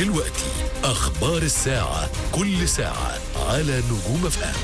دلوقتي أخبار الساعة كل ساعة على نجوم اف ام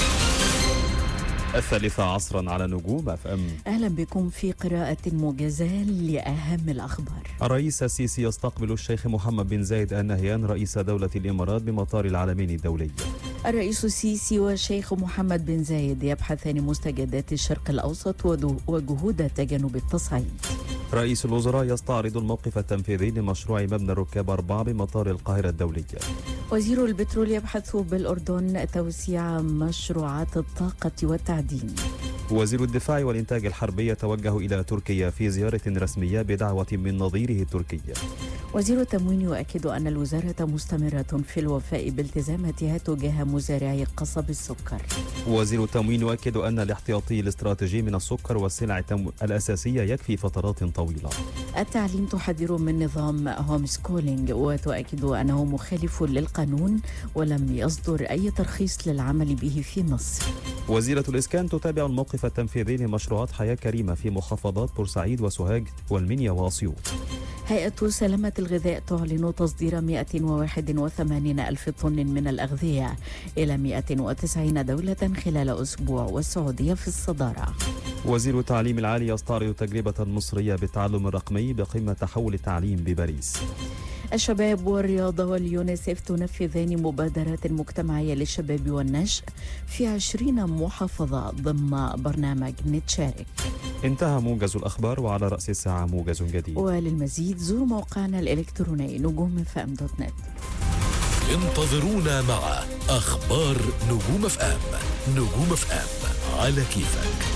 الثالثة عصرا على نجوم اف ام أهلا بكم في قراءة موجزة لأهم الأخبار الرئيس السيسي يستقبل الشيخ محمد بن زايد ال نهيان رئيس دولة الإمارات بمطار العالمين الدولي الرئيس السيسي والشيخ محمد بن زايد يبحثان مستجدات الشرق الأوسط وذو- وجهود تجنب التصعيد رئيس الوزراء يستعرض الموقف التنفيذي لمشروع مبنى الركاب أربعة بمطار القاهرة الدولي وزير البترول يبحث بالأردن توسيع مشروعات الطاقة والتعدين وزير الدفاع والإنتاج الحربي يتوجه إلى تركيا في زيارة رسمية بدعوة من نظيره التركي وزير التموين يؤكد أن الوزارة مستمرة في الوفاء بالتزاماتها تجاه مزارعي قصب السكر وزير التموين يؤكد أن الاحتياطي الاستراتيجي من السكر والسلع التم- الأساسية يكفي فترات طويلة التعليم تحذر من نظام هوم سكولينج وتؤكد أنه مخالف للقانون ولم يصدر أي ترخيص للعمل به في مصر وزيرة الإسكان تتابع الموقف التنفيذي لمشروعات حياة كريمة في محافظات بورسعيد وسوهاج والمنيا وأسيوط هيئة سلامة الغذاء تعلن تصدير 181 ألف طن من الأغذية إلى 190 دولة خلال أسبوع والسعودية في الصدارة وزير التعليم العالي يستعرض تجربة مصرية بالتعلم الرقمي بقمة تحول التعليم بباريس الشباب والرياضة واليونيسف تنفذان مبادرات مجتمعية للشباب والنشء في 20 محافظة ضمن برنامج نتشارك انتهى موجز الأخبار وعلى رأس الساعة موجز جديد وللمزيد زوروا موقعنا الإلكتروني نجوم فام دوت نت انتظرونا مع أخبار نجوم اف ام نجوم اف ام على كيفك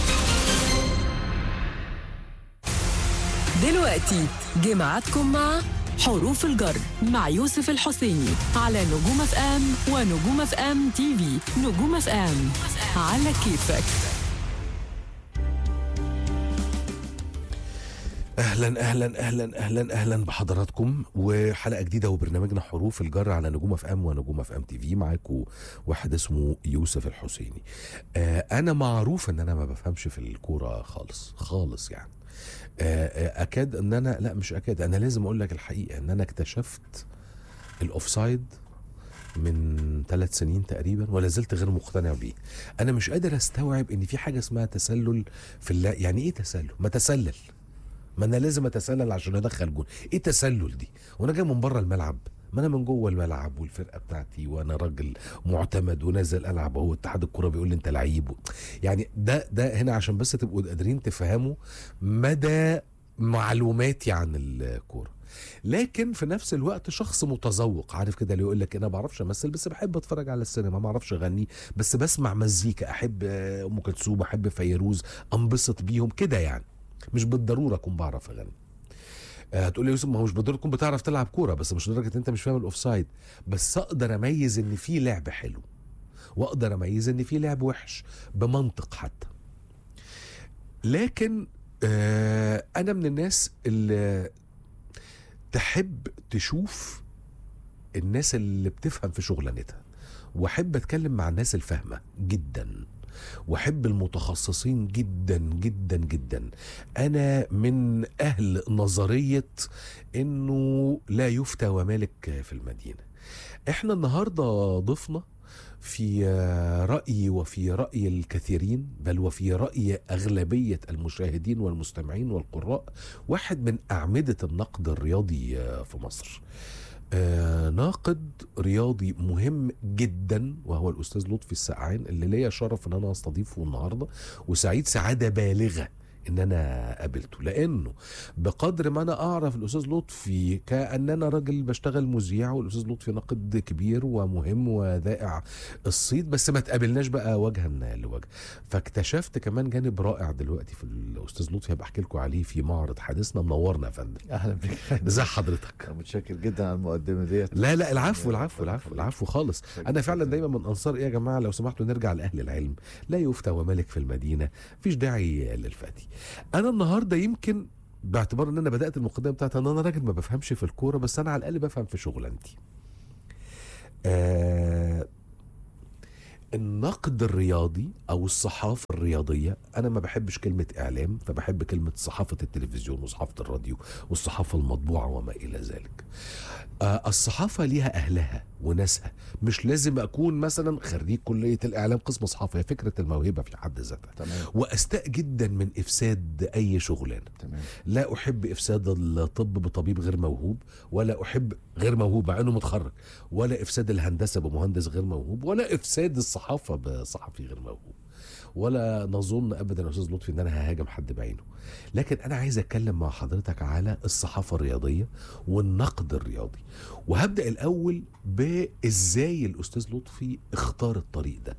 دلوقتي جمعتكم مع حروف الجر مع يوسف الحسيني على نجوم اف ام ونجوم اف ام تي في نجوم اف ام على كيفك اهلا اهلا اهلا اهلا اهلا بحضراتكم وحلقه جديده وبرنامجنا حروف الجر على نجوم اف ام ونجوم اف ام تي في معاكم واحد اسمه يوسف الحسيني آه انا معروف ان انا ما بفهمش في الكوره خالص خالص يعني آه آه، اكاد ان انا لا مش اكاد انا لازم اقول لك الحقيقه ان انا اكتشفت الاوفسايد من ثلاث سنين تقريبا ولا زلت غير مقتنع بيه انا مش قادر استوعب ان في حاجه اسمها تسلل في اللا يعني ايه تسلل ما تسلل ما انا لازم اتسلل عشان ادخل جول ايه تسلل دي وانا جاي من بره الملعب ما انا من جوه الملعب والفرقه بتاعتي وانا راجل معتمد ونازل العب اهو اتحاد الكوره بيقول لي انت لعيب و- يعني ده ده هنا عشان بس تبقوا قادرين تفهموا مدى معلوماتي عن الكوره لكن في نفس الوقت شخص متذوق عارف كده اللي يقول لك انا ما بعرفش امثل بس بحب اتفرج على السينما ما اعرفش اغني بس بسمع مزيكا احب آه، ام كلثوم احب فيروز انبسط بيهم كده يعني مش بالضروره اكون بعرف اغني آه، هتقول لي يا يوسف ما هو مش بالضروره تكون بتعرف تلعب كوره بس مش لدرجه ان انت مش فاهم الاوفسايد بس اقدر اميز ان في لعب حلو واقدر اميز ان في لعب وحش بمنطق حتى لكن آه انا من الناس اللي تحب تشوف الناس اللي بتفهم في شغلانتها واحب اتكلم مع الناس الفاهمه جدا واحب المتخصصين جدا جدا جدا انا من اهل نظريه انه لا يفتى ومالك في المدينه احنا النهارده ضفنا في رأيي وفي رأي الكثيرين بل وفي رأي أغلبية المشاهدين والمستمعين والقراء واحد من أعمدة النقد الرياضي في مصر آه ناقد رياضي مهم جدا وهو الأستاذ لطفي السقعان اللي ليا شرف أن أنا أستضيفه النهاردة وسعيد سعادة بالغة ان انا قابلته لانه بقدر ما انا اعرف الاستاذ لطفي كان انا راجل بشتغل مذيع والاستاذ لطفي ناقد كبير ومهم وذائع الصيت بس ما تقابلناش بقى وجها لوجه فاكتشفت كمان جانب رائع دلوقتي في الاستاذ لطفي هبقى احكي لكم عليه في معرض حديثنا منورنا يا فندم اهلا بك ازي حضرتك انا متشكر جدا على المقدمه ديت لا لا العفو العفو العفو العفو خالص انا فعلا دايما من انصار ايه يا جماعه لو سمحتوا نرجع لاهل العلم لا يفتى وملك في المدينه مفيش داعي للفتي انا النهارده يمكن باعتبار ان انا بدات المقدمه بتاعتي ان انا راجل ما بفهمش في الكوره بس انا على الاقل بفهم في شغلانتي آه النقد الرياضي او الصحافه الرياضيه انا ما بحبش كلمه اعلام فبحب كلمه صحافه التلفزيون وصحافه الراديو والصحافه المطبوعه وما الى ذلك آه الصحافة ليها أهلها وناسها مش لازم أكون مثلا خريج كلية الإعلام قسم صحافة هي فكرة الموهبة في حد ذاتها تمام وأستاء جدا من إفساد أي شغلانة تمام لا أحب إفساد الطب بطبيب غير موهوب ولا أحب غير موهوب مع إنه متخرج ولا إفساد الهندسة بمهندس غير موهوب ولا إفساد الصحافة بصحفي غير موهوب ولا نظن ابدا يا استاذ لطفي ان انا ههاجم حد بعينه لكن انا عايز اتكلم مع حضرتك على الصحافه الرياضيه والنقد الرياضي وهبدا الاول بازاي الاستاذ لطفي اختار الطريق ده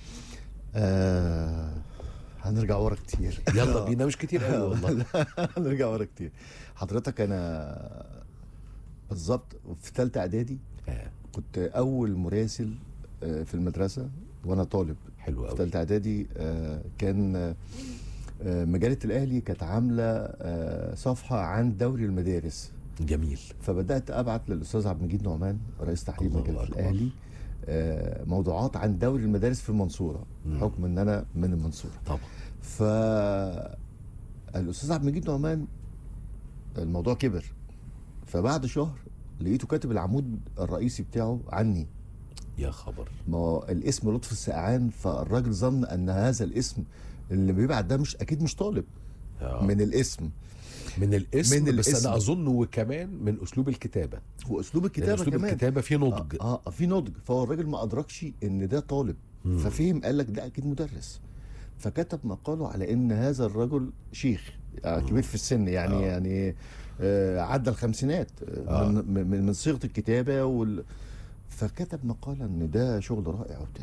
آه هنرجع ورا كتير يلا بينا مش كتير قوي والله هنرجع ورا كتير حضرتك انا بالظبط في ثالثه اعدادي آه، كنت اول مراسل آه، في المدرسه وانا طالب حلو في قوي ثالثه اعدادي آه، كان آه، آه، مجله الاهلي كانت عامله آه، صفحه عن دوري المدارس جميل فبدات ابعت للاستاذ عبد المجيد نعمان رئيس تحرير الله مجله أكبر. الاهلي آه، موضوعات عن دوري المدارس في المنصوره مم. بحكم ان انا من المنصوره طبعا ف الاستاذ عبد المجيد نعمان الموضوع كبر فبعد شهر لقيته كاتب العمود الرئيسي بتاعه عني يا خبر ما هو الاسم لطفي السقعان فالراجل ظن ان هذا الاسم اللي بيبعت ده مش اكيد مش طالب آه. من الاسم من الاسم من بس الاسم. انا اظن وكمان من اسلوب الكتابه واسلوب لأن الكتابه اسلوب كمان الكتابه فيه نضج اه, آه في نضج فهو الراجل ما ادركش ان ده طالب مم. ففهم قال لك ده اكيد مدرس فكتب مقاله على ان هذا الرجل شيخ آه كبير في السن يعني آه. آه. يعني آه عدى الخمسينات آه. آه. من, من من صيغه الكتابه وال فكتب مقاله ان ده شغل رائع وبتاع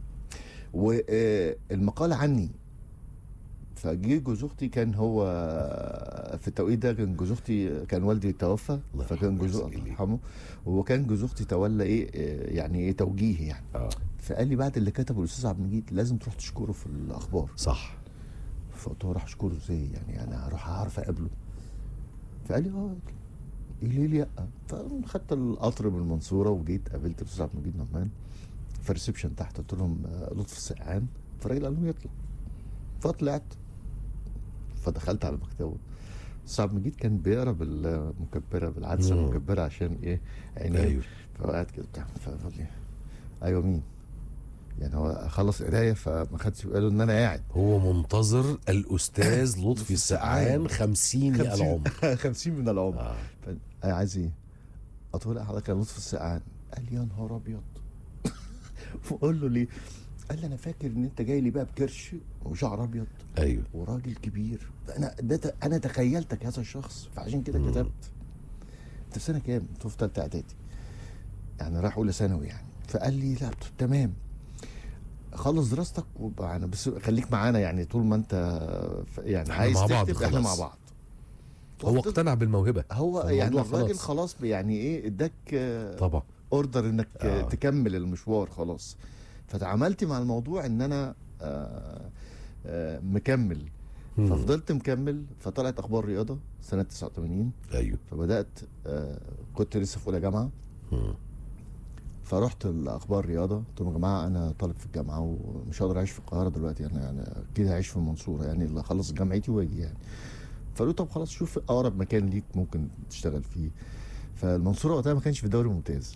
والمقاله عني فجه جوز اختي كان هو في التوقيت ده كان جوز اختي كان والدي توفى الله فكان يرحمه جوز ويحسن الله إليه. يرحمه وكان جوز اختي تولى ايه آه، يعني ايه توجيه يعني اه فقال لي بعد اللي كتبه الاستاذ عبد المجيد لازم تروح تشكره في الاخبار صح فقلت له راح اشكره ازاي يعني انا هروح اعرف اقابله فقال لي اه ليه ليه لا فخدت القطر من المنصوره وجيت قابلت الاستاذ عبد المجيد نعمان في الريسبشن تحت قلت لهم آه، لطفي السقعان فالراجل قال لهم يطلع فطلعت فدخلت على مكتبه الاستاذ عبد المجيد كان بيقرا بالمكبره بالعدسه مم. المكبره عشان ايه عينيه ايوه فقعد كده بتاع فقال لي ايوه مين؟ يعني هو خلص قرايه فما خدش باله ان انا قاعد هو منتظر الاستاذ لطفي السقعان خمسين يا العمر 50 من العمر آه. ف- أنا عايز ايه؟ قلت له لا حضرتك يا لطفي السقعان قال لي يا نهار ابيض بقول له ليه؟ قال لي انا فاكر ان انت جاي لي بقى بكرش وشعر ابيض ايوه وراجل كبير انا ده ت- انا تخيلتك هذا الشخص فعشان كده مم. كتبت انت في سنه كام؟ قلت له في ثالثه اعدادي يعني راح اولى ثانوي يعني فقال لي لا قلت له تمام خلص دراستك وبقى انا بس خليك معانا يعني طول ما انت ف- يعني احنا عايز مع بعض تكتب احنا مع خلاص. بعض هو اقتنع بالموهبه هو فالموضوع يعني الراجل خلاص. خلاص يعني ايه اداك طبعا اوردر انك آه. آه. تكمل المشوار خلاص فتعاملت مع الموضوع ان انا آه آه مكمل مم. ففضلت مكمل فطلعت اخبار رياضه سنه 89 ايوه فبدات آه كنت لسه في اولى جامعه مم. فرحت الاخبار رياضه قلت لهم يا جماعه انا طالب في الجامعه ومش هقدر اعيش في القاهره دلوقتي انا يعني كده هعيش في المنصوره يعني اللي اخلص جامعتي واجي يعني فقالوا طب خلاص شوف اقرب مكان ليك ممكن تشتغل فيه فالمنصوره وقتها ما كانش في الدوري الممتاز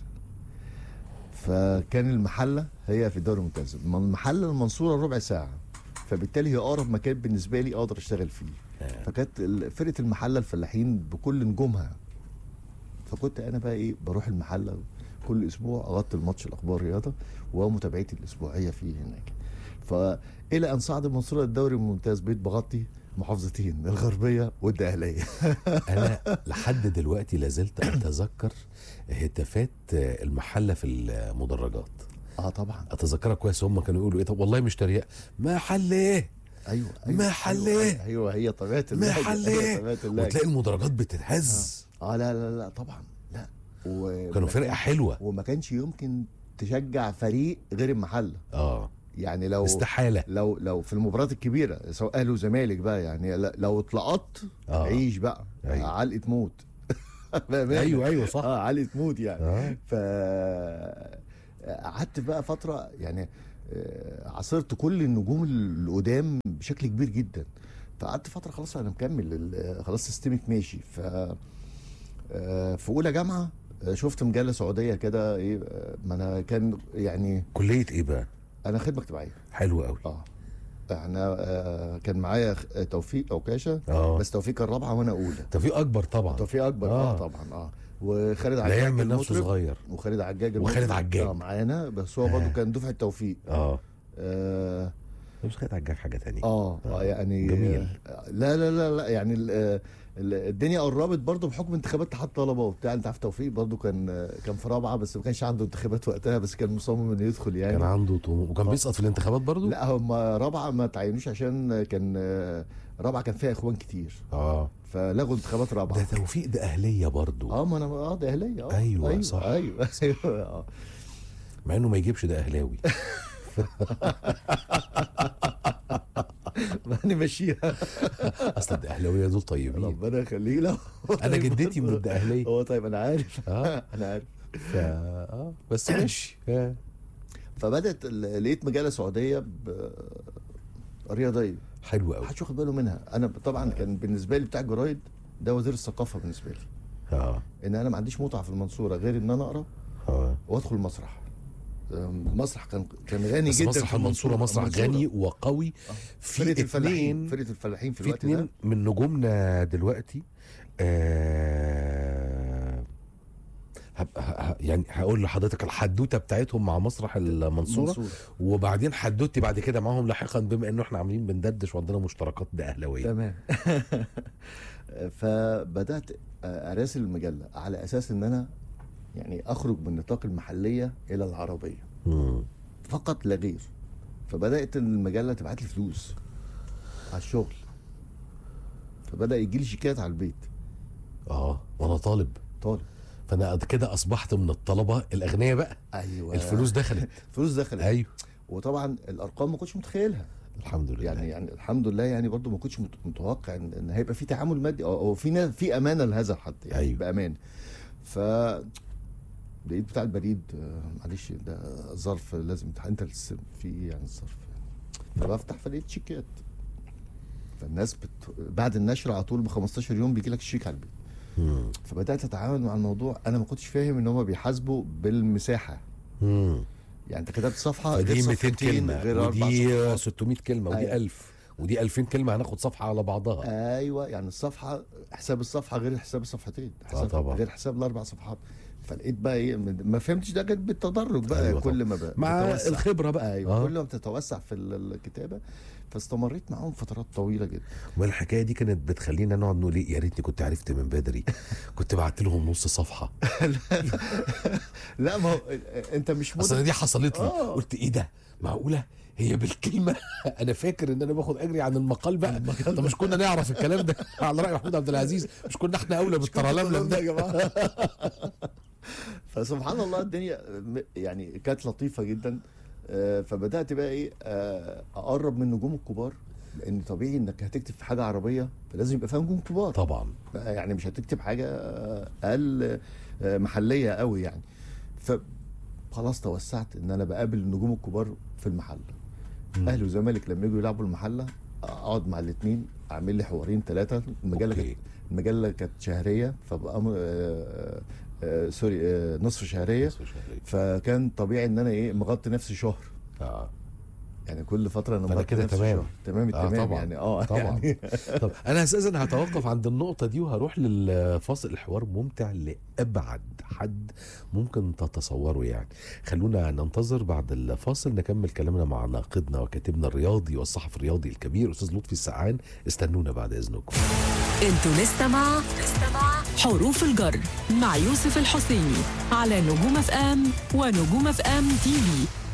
فكان المحله هي في الدوري الممتاز من المحله المنصوره ربع ساعه فبالتالي هي اقرب مكان بالنسبه لي اقدر اشتغل فيه آه. فكانت ال- فرقه المحله الفلاحين بكل نجومها فكنت انا بقى ايه بروح المحله كل اسبوع اغطي الماتش الاخبار رياضه ومتابعتي الاسبوعيه فيه هناك فالى ان صعد المنصوره الدوري الممتاز بقيت بغطي محافظتين الغربيه والدقهليه انا لحد دلوقتي لازلت اتذكر هتافات المحله في المدرجات اه طبعا اتذكرها كويس هم كانوا يقولوا ايه طب والله مش تريق محل ايه ايوه ايوه محل ايوه, إيه؟ أيوة هي طبيعه اللهجه محل هي ايه طبيعه اللهجه وتلاقي المدرجات بتتهز اه لا لا لا طبعا لا و... كانوا فرقه حلوه وما كانش يمكن تشجع فريق غير المحله اه يعني لو استحاله لو لو في المباريات الكبيره سواء اهلي وزمالك بقى يعني ل- لو اتلقطت آه. عيش بقى أيوة. علقه موت بأمانة. ايوه ايوه صح اه علقه موت يعني اه ف قعدت بقى فتره يعني آه، عاصرت كل النجوم القدام بشكل كبير جدا فقعدت فتره خلاص انا مكمل ال- خلاص سيستمك ماشي ف آه، في اولى جامعه آه، شفت مجله سعوديه كده ايه آه، ما انا كان يعني كليه ايه بقى انا خدمه اجتماعيه حلو قوي اه احنا آه، كان معايا خ- توفيق عكاشه اه بس توفيق كان رابعه وانا اولى توفيق اكبر طبعا توفيق اكبر اه, آه. طبعا اه وخالد لا عجاج يعمل نفسه المطرب، صغير وخالد عجاج وخالد المطرب. عجاج. اه معانا بس هو برضه كان دفعه توفيق اه اه مش خالد عجاج حاجه تانية اه آه، يعني جميل. آه، لا لا لا لا يعني ال- آه، ال- الدنيا قربت برضه بحكم انتخابات اتحاد طلبه وبتاع انت عارف توفيق برضه كان آه، كان في رابعه بس ما كانش عنده انتخابات وقتها بس كان مصمم انه يدخل يعني كان عنده طموح وكان بيسقط في الانتخابات برضو لا هم رابعه ما تعينوش عشان كان آه، رابعه كان فيها اخوان كتير اه فلغوا انتخابات ده رابعه توفيق ده اهليه برضو اه ما انا اه ده اهليه اه أيوة، ايوه صح. ايوه ايوه آه. مع انه ما يجيبش ده اهلاوي ما نمشيها اصل الدقهلاويه دول طيبين ربنا يخليه لا انا جدتي من الدقهليه هو طيب انا عارف اه انا عارف ف اه بس ماشي آه. فبدات ال- لقيت مجله سعوديه ب- رياضيه حلو قوي محدش واخد باله منها انا طبعا كان بالنسبه لي بتاع الجرايد ده وزير الثقافه بالنسبه لي اه ان انا ما عنديش متعه في المنصوره غير ان انا اقرا اه وادخل المسرح المسرح كان كان غني بس جدا مسرح في المنصوره مسرح المنصورة. غني وقوي في فرقه الفلاحين اتنين فرقه الفلاحين في في الوقت ده اتنين من نجومنا دلوقتي آه هب- ه- ه- يعني هقول لحضرتك الحدوته بتاعتهم مع مسرح المنصوره المنصورة. وبعدين حدوتي بعد كده معاهم لاحقا بما انه احنا عاملين بندردش وعندنا مشتركات ده اهلاويه تمام فبدات اراسل المجله على اساس ان انا يعني اخرج من نطاق المحليه الى العربيه مم. فقط لا غير فبدات المجله تبعت لي فلوس على الشغل فبدا يجي لي شيكات على البيت اه وانا طالب طالب فانا قد كده اصبحت من الطلبه الاغنياء بقى ايوه الفلوس دخلت الفلوس دخلت ايوه وطبعا الارقام ما كنتش متخيلها الحمد لله يعني يعني الحمد لله يعني برضو ما كنتش مت- متوقع ان, إن هيبقى في تعامل مادي او أو في نا- في امانه لهذا الحد يعني أيوة. أيوة. بامان ف لقيت بتاع البريد آه، معلش ده ظرف لازم تح- انت اللي تستلم في يعني الظرف فبفتح فلقيت شيكات فالناس بت... بعد النشر على طول ب 15 يوم بيجي لك الشيك على البيت مم. فبدات اتعامل مع الموضوع انا ما كنتش فاهم ان هم بيحاسبوا بالمساحه مم. يعني انت كتبت صفحه فدي غير 200 صفحتين، كلمه غير أربع ودي صفحات. 600 كلمه ودي أيوة. 1000 ودي 2000 كلمه هناخد صفحه على بعضها ايوه يعني الصفحه حساب الصفحه غير حساب الصفحتين حساب طبعا. غير حساب الاربع صفحات فلقيت بقى ايه ما فهمتش ده جت بالتدرج بقى أيوة أيوة طبعا. كل ما بقى مع بتتوسع. الخبره بقى ايوه آه. كل ما بتتوسع في ال- الكتابه فاستمريت معاهم فترات طويله جدا والحكايه دي كانت بتخلينا نقعد نقول ايه يا ريتني كنت عرفت من بدري كنت بعت لهم نص صفحه لا ما هو انت مش اصل مدرك دي حصلت لي آه. قلت ايه ده معقوله هي بالكلمه انا فاكر ان انا باخد اجري عن المقال بقى طب مش كنا نعرف الكلام ده على راي محمود عبد العزيز مش كنا احنا اولى بالترلملم ده يا جماعه فسبحان الله الدنيا م- يعني كانت لطيفه جدا آه، فبدات بقى ايه آه، اقرب من النجوم الكبار لان طبيعي انك هتكتب في حاجه عربيه فلازم يبقى فيها نجوم كبار طبعا يعني مش هتكتب حاجه آه، اقل آه، محليه قوي يعني فخلاص توسعت ان انا بقابل النجوم الكبار في المحله مم. اهلي وزمالك لما يجوا يلعبوا المحله اقعد مع الاثنين اعمل لي حوارين ثلاثه المجله أوكي. كانت المجله كانت شهريه فبقى م- آه، آه، سوري آه، نصف شهريه فكان طبيعي ان انا ايه مغطي نفسي شهر اه يعني كل فتره انا فأنا مغطي كده نفسي تمام. شهر. تمام آه، التمام طبعاً. يعني اه طبعاً. يعني طب انا اساسا هتوقف عند النقطه دي وهروح للفاصل الحوار ممتع لابعد حد ممكن تتصوره يعني خلونا ننتظر بعد الفاصل نكمل كلامنا مع ناقدنا وكاتبنا الرياضي والصحفي الرياضي الكبير استاذ لطفي السقعان استنونا بعد اذنكم انتوا لسه مع حروف الجر مع يوسف الحسيني على نجوم اف ام ونجوم اف ام تي في